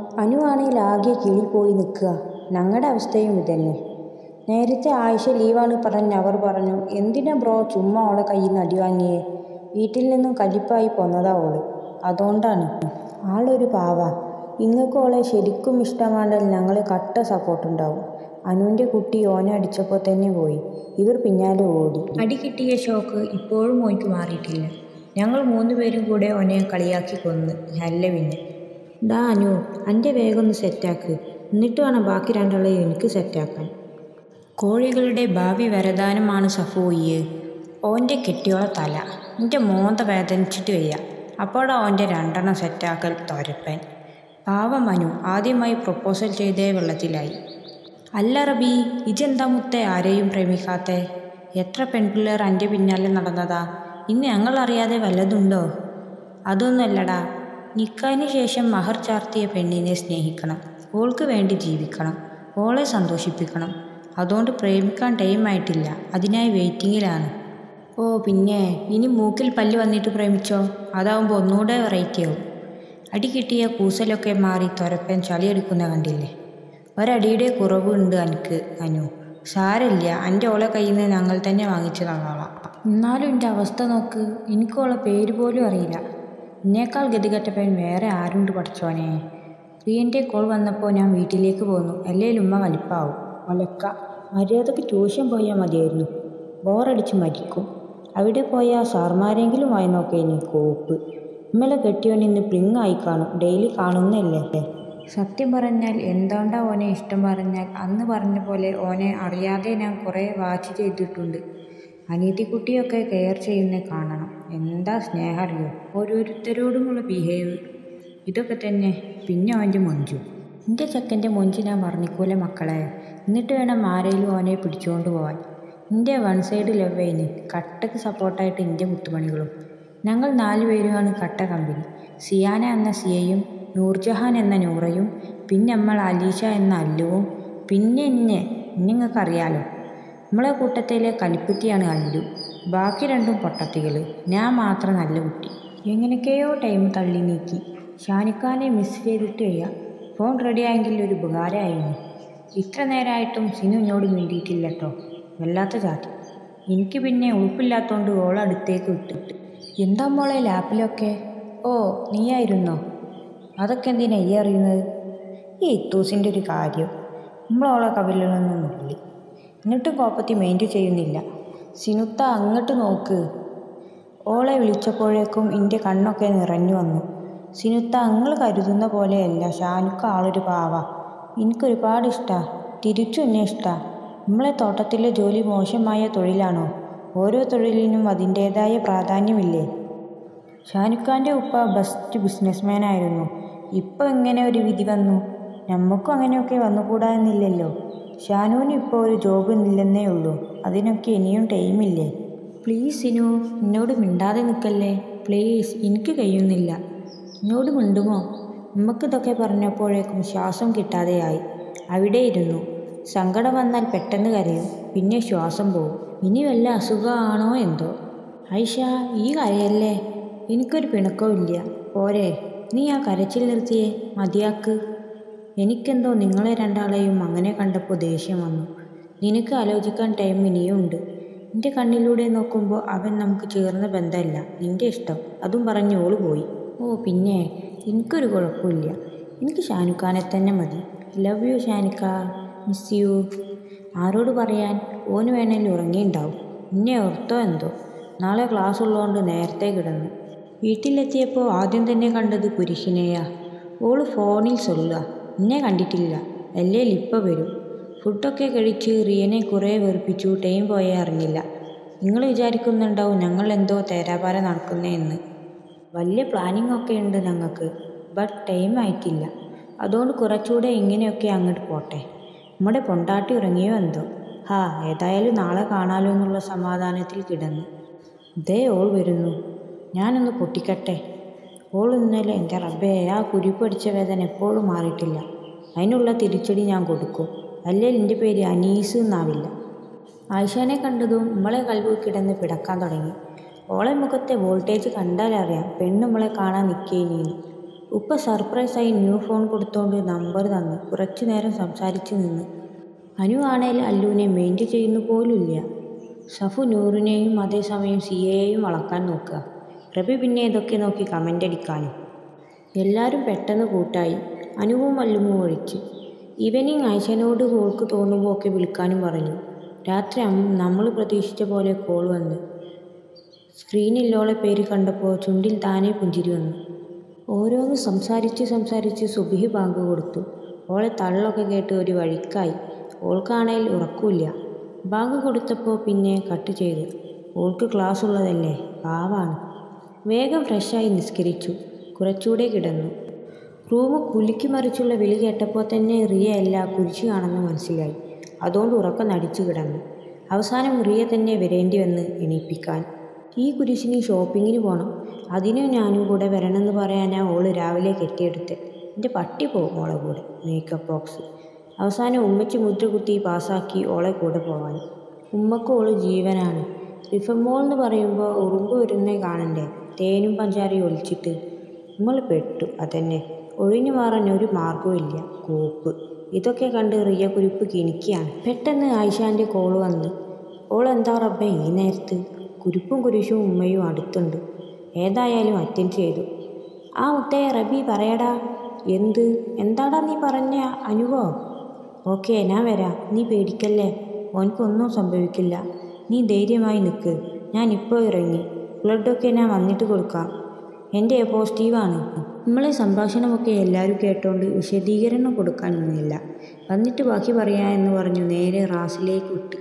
അനു ആണെങ്കിൽ ആകെ കിളി പോയി നിൽക്കുക ഞങ്ങളുടെ അവസ്ഥയും ഇതന്നെ നേരത്തെ ആയിഷ ലീവാണ് പറഞ്ഞ് അവർ പറഞ്ഞു എന്തിനാ ബ്രോ ചുമ്മാ അവളെ കയ്യിൽ നിന്ന് അടി വാങ്ങിയേ വീട്ടിൽ നിന്നും കലിപ്പായി പോന്നതാ ഓള് അതുകൊണ്ടാണ് ആളൊരു പാവ ഇങ്ങക്ക് ഓളെ ശരിക്കും ഇഷ്ടമാണെങ്കിൽ ഞങ്ങൾ കട്ട സപ്പോർട്ടുണ്ടാവും അനുവിൻ്റെ കുട്ടി ഓനെ അടിച്ചപ്പോൾ തന്നെ പോയി ഇവർ പിന്നാലെ ഓടി അടി കിട്ടിയ ഷോക്ക് ഇപ്പോഴും ഓനിക്ക് മാറിയിട്ടില്ല ഞങ്ങൾ മൂന്ന് പേരും കൂടെ ഓനെ കളിയാക്കി കൊന്ന് അല്ല പിന്നെ ഡാ അനു എൻ്റെ വേഗം ഒന്ന് സെറ്റാക്ക് എന്നിട്ട് വേണം ബാക്കി രണ്ടാളെയും എനിക്ക് സെറ്റാക്കാൻ കോഴികളുടെ ഭാവി വരദാനമാണ് സഫോയിയെ ഓൻ്റെ കെട്ടിയോള തല എൻ്റെ മോന്ത വേദനിച്ചിട്ട് വയ്യ അപ്പോഴാ ഓൻ്റെ രണ്ടെണ്ണം സെറ്റാക്കൽ തോരപ്പൻ പാവം മനു ആദ്യമായി പ്രപ്പോസൽ ചെയ്തേ വെള്ളത്തിലായി അല്ല റബി ഇജെന്താ മുത്തേ ആരെയും പ്രേമിക്കാത്തെ എത്ര പെൺപിള്ളേർ എൻ്റെ പിന്നാലെ നടന്നതാ ഇന്ന് ഞങ്ങൾ അറിയാതെ വല്ലതുണ്ടോ അതൊന്നുമല്ലടാ നിക്കാന് ശേഷം മഹർ ചാർത്തിയ പെണ്ണിനെ സ്നേഹിക്കണം ഓൾക്ക് വേണ്ടി ജീവിക്കണം ഓളെ സന്തോഷിപ്പിക്കണം അതുകൊണ്ട് പ്രേമിക്കാൻ ടൈമായിട്ടില്ല അതിനായി വെയിറ്റിങ്ങിലാണ് ഓ പിന്നെ ഇനി മൂക്കിൽ പല്ല് വന്നിട്ട് പ്രേമിച്ചോ അതാവുമ്പോൾ ഒന്നുകൂടെ വെറൈറ്റി ആവും അടി കിട്ടിയ കൂസലൊക്കെ മാറി തുരപ്പൻ ചളിയെടുക്കുന്ന കണ്ടില്ലേ ഒരടിയുടെ കുറവ് ഉണ്ട് എനിക്ക് അനു സാരമില്ല എൻ്റെ ഓളെ കയ്യിൽ നിന്ന് ഞങ്ങൾ തന്നെ വാങ്ങിച്ചു തന്നോളാം എന്നാലും എൻ്റെ അവസ്ഥ നോക്ക് എനിക്കോളെ പേര് പോലും അറിയില്ല എന്നേക്കാൾ ഗതികെട്ടപ്പൻ വേറെ ആരുണ്ട് പഠിച്ചോനെ പ്രിയൻ്റെ കോൾ വന്നപ്പോൾ ഞാൻ വീട്ടിലേക്ക് പോന്നു അല്ലേലും ഉമ്മ വലിപ്പാവും ഒലക്ക മര്യാദക്ക് ട്യൂഷൻ പോയാൽ മതിയായിരുന്നു ബോറടിച്ച് മരിക്കും അവിടെ പോയാൽ സാർമാരെങ്കിലും വായി നോക്കേനി കോപ്പ് ഇമ്മലെ കെട്ടിയോൻ ഇന്ന് പ്ലിങ് ആയി കാണും ഡെയിലി കാണുന്നല്ലേ സത്യം പറഞ്ഞാൽ എന്തുകൊണ്ടാ ഓനെ ഇഷ്ടം പറഞ്ഞാൽ അന്ന് പറഞ്ഞ പോലെ ഓനെ അറിയാതെ ഞാൻ കുറേ വാച്ച് ചെയ്തിട്ടുണ്ട് അനീതിക്കുട്ടിയൊക്കെ കെയർ ചെയ്യുന്ന കാണണം എന്താ സ്നേഹം അറിയോ ഓരോരുത്തരോടുമുള്ള ബിഹേവ് ഇതൊക്കെ തന്നെ പിന്നെ അവൻ്റെ മൊഞ്ചു എൻ്റെ ചെക്കൻ്റെ മൊഞ്ച് ഞാൻ വർണ്ണിക്കൂല മക്കളെ എന്നിട്ട് വേണം ആരെയും ഓനെ പിടിച്ചുകൊണ്ട് പോവാൻ എൻ്റെ വൺ സൈഡ് ലവേന് കട്ടക്ക് സപ്പോർട്ടായിട്ട് എൻ്റെ മുത്തുമണികളും ഞങ്ങൾ നാലുപേരുമാണ് കട്ട കമ്പനി സിയാന എന്ന സിയയും നൂർജഹാൻ എന്ന നൂറയും പിന്നെ നമ്മൾ അലീഷ എന്ന അല്ലുവും പിന്നെ എന്നെ നിങ്ങൾക്ക് അറിയാലോ നമ്മളെ കൂട്ടത്തിലെ കലിപ്പുത്തിയാണ് അല്ലു ബാക്കി രണ്ടും പൊട്ടത്തികൾ ഞാൻ മാത്രം നല്ല കുട്ടി എങ്ങനെയൊക്കെയോ ടൈം തള്ളി നീക്കി ഷാനിക്കാനെ മിസ് ചെയ്തിട്ട് വയ്യ ഫോൺ റെഡിയായെങ്കിൽ ഒരു ഉപകാരമായിരുന്നു ഇത്ര നേരമായിട്ടും സിനു എന്നോട് മിണ്ടിയിട്ടില്ല കേട്ടോ വല്ലാത്ത ജാതി എനിക്ക് പിന്നെ ഉളുപ്പില്ലാത്തോണ്ട് ഓളടുത്തേക്ക് വിട്ടിട്ട് എന്താ മോളെ ലാപ്പിലൊക്കെ ഓ നീയായിരുന്നോ അതൊക്കെ എന്തിനാ ഈ അറിയുന്നത് ഈ ഇത്തൂസിൻ്റെ ഒരു കാര്യം നമ്മളോളെ കവിളിലൊന്നും നുള്ളി എന്നിട്ടും കോപ്പത്തി മെയിൻറ്റ് ചെയ്യുന്നില്ല സിനുത്ത അങ്ങോട്ട് നോക്ക് ഓളെ വിളിച്ചപ്പോഴേക്കും എൻ്റെ കണ്ണൊക്കെ നിറഞ്ഞു വന്നു സിനുത്ത അങ്ങൾ കരുതുന്ന പോലെയല്ല ഷാനുക്ക ആളൊരു പാവ എനിക്കൊരുപാട് ഇഷ്ടമാണ് തിരിച്ചു എന്നെ ഇഷ്ടമാണ് നമ്മളെ തോട്ടത്തിലെ ജോലി മോശമായ തൊഴിലാണോ ഓരോ തൊഴിലിനും അതിൻ്റേതായ പ്രാധാന്യമില്ലേ ഷാനുഖാൻ്റെ ഉപ്പ ബെസ്റ്റ് ബിസിനസ്മാൻ ആയിരുന്നു ഇപ്പോൾ ഇങ്ങനെ ഒരു വിധി വന്നു നമുക്കും അങ്ങനെയൊക്കെ വന്നുകൂടാ എന്നില്ലല്ലോ ഷാനുവിന് ഇപ്പോൾ ഒരു ജോബ് ഇല്ലെന്നേ ഉള്ളൂ അതിനൊക്കെ ഇനിയും ടൈമില്ലേ പ്ലീസ് സിനു എന്നോട് മിണ്ടാതെ നിൽക്കല്ലേ പ്ലീസ് എനിക്ക് കഴിയുന്നില്ല എന്നോട് മിണ്ടുമോ നമുക്കിതൊക്കെ പറഞ്ഞപ്പോഴേക്കും ശ്വാസം കിട്ടാതെയായി അവിടെ ഇരുന്നു സങ്കടം വന്നാൽ പെട്ടെന്ന് കരയും പിന്നെ ശ്വാസം പോവും ഇനി വല്ല അസുഖമാണോ എന്തോ ഐഷ ഈ കരയല്ലേ എനിക്കൊരു പിണക്കവും ഇല്ല പോരെ നീ ആ കരച്ചിൽ നിർത്തിയേ മതിയാക്ക് എനിക്കെന്തോ നിങ്ങളെ രണ്ടാളെയും അങ്ങനെ കണ്ടപ്പോൾ ദേഷ്യം വന്നു നിനക്ക് ആലോചിക്കാൻ ടൈം ഇനിയും ഉണ്ട് എൻ്റെ കണ്ണിലൂടെ നോക്കുമ്പോൾ അവൻ നമുക്ക് ചേർന്ന ബന്ധമല്ല നിന്റെ ഇഷ്ടം അതും പറഞ്ഞ് ഓള് പോയി ഓ പിന്നെ എനിക്കൊരു കുഴപ്പമില്ല എനിക്ക് ഷാനുഖാനെ തന്നെ മതി ലവ് യു ഷാനിക്ക മിസ് യു ആരോട് പറയാൻ ഓന് വേണേലും ഉറങ്ങിയിട്ടുണ്ടാവും ഇന്നെ ഓർത്തോ എന്തോ നാളെ ക്ലാസ് ഉള്ളതുകൊണ്ട് നേരത്തെ കിടന്നു വീട്ടിലെത്തിയപ്പോൾ ആദ്യം തന്നെ കണ്ടത് പുരുഷനെയാ ഓള് ഫോണിൽ സൊല്ലുക എന്നെ കണ്ടിട്ടില്ല അല്ലേ ഇപ്പം വരും ഫുഡൊക്കെ കഴിച്ച് റിയനെ കുറേ വെറുപ്പിച്ചു ടൈം പോയേ അറിഞ്ഞില്ല നിങ്ങൾ വിചാരിക്കുന്നുണ്ടാവും ഞങ്ങൾ എന്തോ തേരാപാര നടക്കുന്നതെന്ന് വലിയ പ്ലാനിങ് ഒക്കെ ഉണ്ട് ഞങ്ങൾക്ക് ബട്ട് ടൈം ആയിട്ടില്ല അതുകൊണ്ട് കുറച്ചുകൂടെ ഇങ്ങനെയൊക്കെ അങ്ങോട്ട് പോട്ടെ നമ്മുടെ പൊണ്ടാട്ടി ഉറങ്ങിയോ എന്തോ ഹാ ഏതായാലും നാളെ കാണാലോ എന്നുള്ള സമാധാനത്തിൽ കിടന്നു ദേ ഓൾ വരുന്നു ഞാനൊന്ന് പൊട്ടിക്കട്ടെ ഓൾ ഇന്നലെ എൻ്റെ റബ്ബേ ആ കുരിപ്പടിച്ച വേദന എപ്പോഴും മാറിയിട്ടില്ല അതിനുള്ള തിരിച്ചടി ഞാൻ കൊടുക്കും അല്ലെങ്കിൽ എൻ്റെ പേര് അനീസ് എന്നാവില്ല ആയിഷാനെ കണ്ടതും നമ്മളെ കൽവിൽ കിടന്ന് പിടക്കാൻ തുടങ്ങി ഓളെ മുഖത്തെ വോൾട്ടേജ് കണ്ടാലറിയാം പെണ്ണുമ്മളെ കാണാൻ നിൽക്കേനീന്ന് ഉപ്പ സർപ്രൈസായി ന്യൂ ഫോൺ കൊടുത്തോണ്ട് നമ്പർ തന്നു കുറച്ചു നേരം സംസാരിച്ചു നിന്ന് അനു ആണേൽ അല്ലുവിനെ മെയിൻറ്റ് ചെയ്യുന്നു പോലുമില്ല സഫു നൂറിനെയും അതേസമയം സിയയെയും വളക്കാൻ നോക്കുക റബി പിന്നെ ഇതൊക്കെ നോക്കി കമൻ്റ് അടിക്കാനും എല്ലാവരും പെട്ടെന്ന് കൂട്ടായി അനുവും അല്ലുവും ഒഴിച്ച് ഈവനിങ് ആയിഷനോട് ഓൾക്ക് തോന്നുമ്പോൾ ഒക്കെ വിളിക്കാനും പറഞ്ഞു രാത്രി നമ്മൾ പ്രതീക്ഷിച്ച പോലെ കോൾ വന്ന് സ്ക്രീനിൽ ഓളെ പേര് കണ്ടപ്പോൾ ചുണ്ടിൽ താനേ പുഞ്ചിരി വന്നു ഓരോന്ന് സംസാരിച്ച് സംസാരിച്ച് സുബിഹി ബാങ്ക് കൊടുത്തു ഓളെ തള്ളൊക്കെ കേട്ട് ഒരു വഴിക്കായി ഓൾക്കാണേൽ ഉറക്കൂല്ല ബാങ്ക് കൊടുത്തപ്പോൾ പിന്നെ കട്ട് ചെയ്തു ഓൾക്ക് ക്ലാസ് ഉള്ളതല്ലേ പാവാണ് വേഗം ഫ്രഷായി നിസ്കരിച്ചു കുറച്ചുകൂടെ കിടന്നു റൂം കുലുക്കി മറിച്ചുള്ള വിളി കേട്ടപ്പോൾ തന്നെ റിയ അല്ല കുരിശു കാണുന്ന മനസ്സിലായി അതുകൊണ്ട് ഉറക്കം നടിച്ചു കിടന്നു അവസാനം റിയ തന്നെ വരേണ്ടി വന്ന് എണീപ്പിക്കാൻ ഈ കുരിശിന് ഷോപ്പിങ്ങിന് പോകണം അതിനും ഞാനും കൂടെ വരണമെന്ന് പറയാനാ ഓള് രാവിലെ കെട്ടിയെടുത്ത് എൻ്റെ പട്ടി പോകും ഓളെ കൂടെ മേക്കപ്പ് ബോക്സ് അവസാനം ഉമ്മച്ചി മുദ്ര കുത്തി പാസ്സാക്കി ഓളെ കൂടെ പോവാൻ ഉമ്മക്ക് ഓള് ജീവനാണ് റിഫമോൾ എന്ന് പറയുമ്പോൾ ഉറുമ്പ് വരുന്നേ കാണണ്ടേ തേനും പഞ്ചാരയും ഒലിച്ചിട്ട് നമ്മൾ പെട്ടു അതന്നെ ഒഴിഞ്ഞു മാറാൻ ഒരു മാർഗവും കോപ്പ് ഇതൊക്കെ കണ്ട് റിയ കുരിപ്പ് കിണിക്കുകയാണ് പെട്ടെന്ന് ആയിഷാൻ്റെ കോള് വന്ന് ഓൾ എന്താ റബ്ബേ ഈ നേരത്ത് കുരിപ്പും കുരിശും ഉമ്മയും അടുത്തുണ്ട് ഏതായാലും അറ്റൻഡ് ചെയ്തു ആ മുത്തേ റബി പറയടാ എന്ത് എന്താടാ നീ പറഞ്ഞ അനുവോ ഓക്കെ ഞാൻ വരാം നീ പേടിക്കല്ലേ ഓനക്കൊന്നും സംഭവിക്കില്ല നീ ധൈര്യമായി നിൽക്ക് ഞാൻ ഇപ്പോൾ ഇറങ്ങി ബ്ലഡൊക്കെ ഞാൻ വന്നിട്ട് കൊടുക്കാം എൻ്റെ പോസിറ്റീവാണ് നമ്മളെ സംഭാഷണമൊക്കെ എല്ലാവരും കേട്ടോണ്ട് വിശദീകരണം കൊടുക്കാൻ നിന്നില്ല വന്നിട്ട് ബാക്കി പറയാ എന്ന് പറഞ്ഞു നേരെ റാസിലേക്ക് വിട്ടു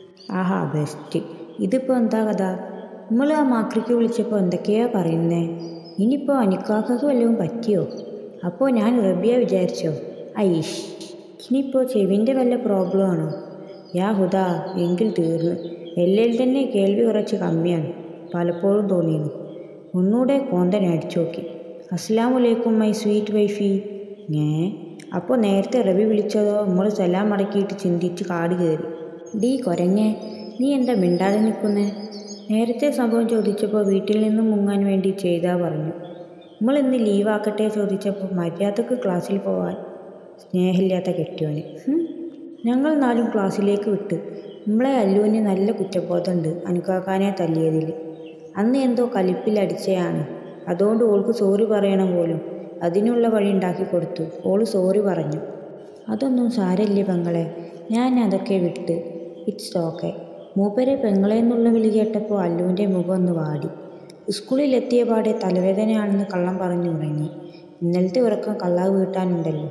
ആഹാ ബെസ്റ്റ് ഇതിപ്പോൾ എന്താ കഥ നമ്മൾ ആ മാക്രിക്ക് വിളിച്ചപ്പോൾ എന്തൊക്കെയാ പറയുന്നേ ഇനിയിപ്പോൾ അനിക്കാക്കക്ക് വല്ലതും പറ്റിയോ അപ്പോൾ ഞാൻ റബിയ വിചാരിച്ചോ ഐഷ് ഇനിയിപ്പോൾ ചെവിൻ്റെ വല്ല പ്രോബ്ലം ആണോ യാ ഹുദാ എങ്കിൽ തീർന്ന് എല്ലിൽ തന്നെ കേൾവി കുറച്ച് കമ്മിയാണ് പലപ്പോഴും തോന്നിയിരുന്നു ഒന്നുകൂടെ കോന്തൻ അടിച്ചു നോക്കി അസ്സാം വലൈക്കും മൈ സ്വീറ്റ് വൈഫി ഏ അപ്പോൾ നേരത്തെ റബി വിളിച്ചതോ നമ്മൾ സലാം മടക്കിയിട്ട് ചിന്തിച്ച് കാട് കയറി ഡീ കൊരങ്ങേ നീ എന്താ മിണ്ടാതെ നിൽക്കുന്നേ നേരത്തെ സംഭവം ചോദിച്ചപ്പോൾ വീട്ടിൽ നിന്നും മുങ്ങാൻ വേണ്ടി ചെയ്താ പറഞ്ഞു നമ്മൾ ഇന്ന് ലീവാക്കട്ടെ ചോദിച്ചപ്പോൾ മര്യാദക്ക് ക്ലാസ്സിൽ പോവാൻ സ്നേഹമില്ലാത്ത കെട്ടിയോന് ഹും. ഞങ്ങൾ നാലും ക്ലാസ്സിലേക്ക് വിട്ട് നമ്മളെ അല്ലുവിന് നല്ല കുറ്റബോധമുണ്ട് അനുക്കാക്കാനെ തല്ലിയതിൽ അന്ന് എന്തോ കലിപ്പിലടിച്ചയാണ് അതുകൊണ്ട് ഓൾക്ക് സോറി പറയണം പോലും അതിനുള്ള വഴി ഉണ്ടാക്കി കൊടുത്തു ഓൾ സോറി പറഞ്ഞു അതൊന്നും സാരമില്ലേ പെങ്ങളെ ഞാൻ അതൊക്കെ വിട്ട് ഇറ്റ്സ് ഓക്കെ മൂപ്പരെ പെങ്ങളെ എന്നുള്ള വിളി കേട്ടപ്പോൾ അല്ലുവിൻ്റെ മുഖം ഒന്ന് വാടി സ്കൂളിലെത്തിയ പാടെ തലവേദനയാണെന്ന് കള്ളം പറഞ്ഞു ഉറങ്ങി ഇന്നലത്തെ ഉറക്കം കള്ളാവ് വീട്ടാനുണ്ടല്ലോ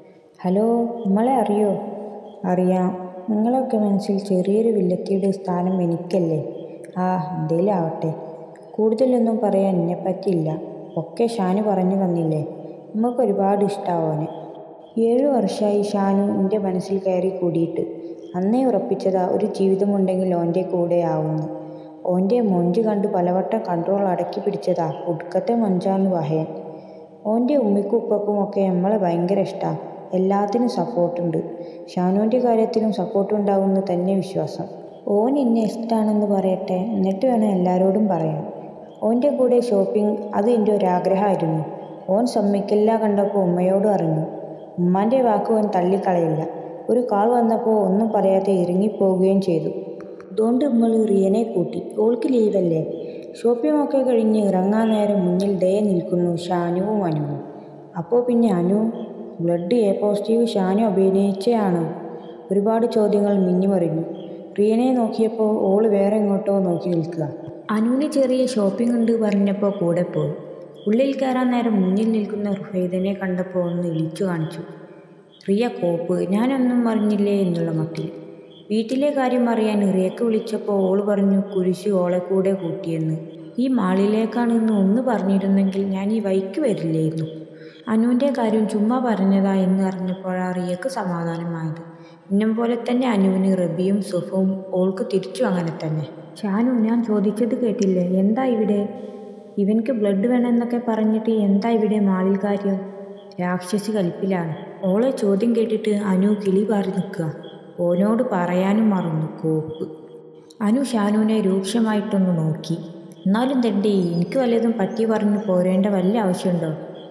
ഹലോ നമ്മളെ അറിയോ അറിയാം നിങ്ങളൊക്കെ മനസ്സിൽ ചെറിയൊരു വില്ലത്തിയുടെ സ്ഥാനം എനിക്കല്ലേ ആ എന്തേലും ആവട്ടെ കൂടുതലൊന്നും പറയാൻ എന്നെ പറ്റില്ല ഒക്കെ ഷാനു പറഞ്ഞു തന്നില്ലേ നമുക്ക് ഒരുപാട് ഇഷ്ടാവോനെ ഏഴു വർഷമായി ഷാനു എൻ്റെ മനസ്സിൽ കയറി കൂടിയിട്ട് അന്നേ ഉറപ്പിച്ചതാ ഒരു ജീവിതമുണ്ടെങ്കിൽ ഓൻ്റെ കൂടെ ആവുന്നു ഓൻ്റെ മൊഞ്ച് കണ്ട് പലവട്ടം കൺട്രോൾ അടക്കി പിടിച്ചതാ ഒടുക്കത്തെ മൊഞ്ചാന്ന് വഹയൻ ഓൻ്റെ ഉമ്മിക്കും ഉപ്പക്കും ഒക്കെ നമ്മളെ ഭയങ്കര ഇഷ്ടമാണ് എല്ലാത്തിനും സപ്പോർട്ടുണ്ട് ഷാനുവിൻ്റെ കാര്യത്തിലും സപ്പോർട്ട് ഉണ്ടാവുമെന്ന് തന്നെ വിശ്വാസം ഓൻ എന്നെ ഇഷ്ടമാണെന്ന് പറയട്ടെ എന്നിട്ട് വേണം എല്ലാവരോടും പറയാൻ ഓൻ്റെ കൂടെ ഷോപ്പിംഗ് അത് എൻ്റെ ഒരാഗ്രഹമായിരുന്നു ഓൻ സമ്മതിക്കില്ല കണ്ടപ്പോൾ ഉമ്മയോട് അറിഞ്ഞു ഉമ്മാൻ്റെ വാക്ക് ഓൻ തള്ളിക്കളയില്ല ഒരു കാൾ വന്നപ്പോൾ ഒന്നും പറയാതെ ഇറങ്ങിപ്പോവുകയും ചെയ്തു അതുകൊണ്ട് നമ്മൾ റിയനെ കൂട്ടി ഓൾക്ക് ലീവല്ലേ ഷോപ്പിംഗ് ഒക്കെ കഴിഞ്ഞ് ഇറങ്ങാൻ നേരം മുന്നിൽ ദേ നിൽക്കുന്നു ഷാനുവും അനുവും അപ്പോൾ പിന്നെ Anu blood A positive Shanu അഭിനയിച്ചയാണോ ഒരുപാട് ചോദ്യങ്ങൾ മിന്നിമറിഞ്ഞു റിയനെ നോക്കിയപ്പോൾ ഓള് വേറെ എങ്ങോട്ടോ നോക്കി നിൽക്കുക അനുവിന് ചെറിയ ഷോപ്പിംഗ് ഉണ്ട് പറഞ്ഞപ്പോൾ കൂടെ പോയി ഉള്ളിൽ കയറാൻ നേരം മുന്നിൽ നിൽക്കുന്ന റുഹൈദനെ കണ്ടപ്പോൾ ഒന്ന് ഇളിച്ചു കാണിച്ചു റിയ കോപ്പ് ഞാനൊന്നും അറിഞ്ഞില്ലേ എന്നുള്ള മട്ടിൽ വീട്ടിലെ കാര്യം അറിയാൻ റിയക്ക് വിളിച്ചപ്പോൾ ഓള് പറഞ്ഞു കുരിശ് ഓളെ കൂടെ കൂട്ടിയെന്ന് ഈ മാളിലേക്കാണ് ഇന്ന് ഒന്ന് പറഞ്ഞിരുന്നെങ്കിൽ ഞാൻ ഈ വൈക്ക് വരില്ലായിരുന്നു അനുവിൻ്റെ കാര്യം ചുമ്മാ പറഞ്ഞതാ എന്ന് അറിഞ്ഞപ്പോഴാണ് റിയക്ക് സമാധാനമായത് ഇന്നും പോലെ തന്നെ അനുവിന് റബിയും സുഫും ഓൾക്ക് തിരിച്ചു അങ്ങനെ തന്നെ ഷാനു ഞാൻ ചോദിച്ചത് കേട്ടില്ലേ എന്താ ഇവിടെ ഇവൻക്ക് ബ്ലഡ് വേണമെന്നൊക്കെ പറഞ്ഞിട്ട് എന്താ ഇവിടെ മാളിൽ കാര്യം രാക്ഷസി കലിപ്പിലാണ് ഓളെ ചോദ്യം കേട്ടിട്ട് അനു കിളി പാറി നിൽക്കുക ഓനോട് പറയാനും മറന്നു കോപ്പ് അനു ഷാനുവിനെ രൂക്ഷമായിട്ടൊന്ന് നോക്കി എന്നാലും തെണ്ടി എനിക്ക് വല്ലതും പറ്റി പറഞ്ഞു പോരേണ്ട വല്ല ആവശ്യമുണ്ടോ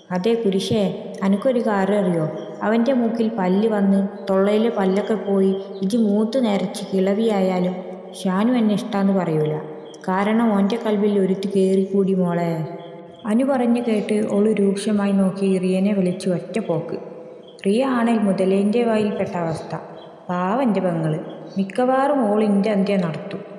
അതെ കുരിശേ അനക്കൊരു കാര്യം അറിയോ അവൻ്റെ മൂക്കിൽ പല്ല് വന്ന് തൊള്ളയിലെ പല്ലൊക്കെ പോയി ഇജ് മൂത്ത് നരച്ച് കിളവിയായാലും ഷാനു എന്നെ ഇഷ്ടാന്ന് പറയൂല കാരണം ഓൻ്റെ കൽവിൽ ഒരുത്തി കയറിക്കൂടി മോളെ അനു പറഞ്ഞു കേട്ട് ഓള് രൂക്ഷമായി നോക്കി റിയനെ വിളിച്ചു ഒറ്റ പോക്ക് റിയ ആണേൽ മുതലേൻ്റെ വായിൽപ്പെട്ട അവസ്ഥ പാവൻ്റെ പെങ്ങള് മിക്കവാറും ഓൾ ഇൻ്റെ അന്ത്യ നടത്തും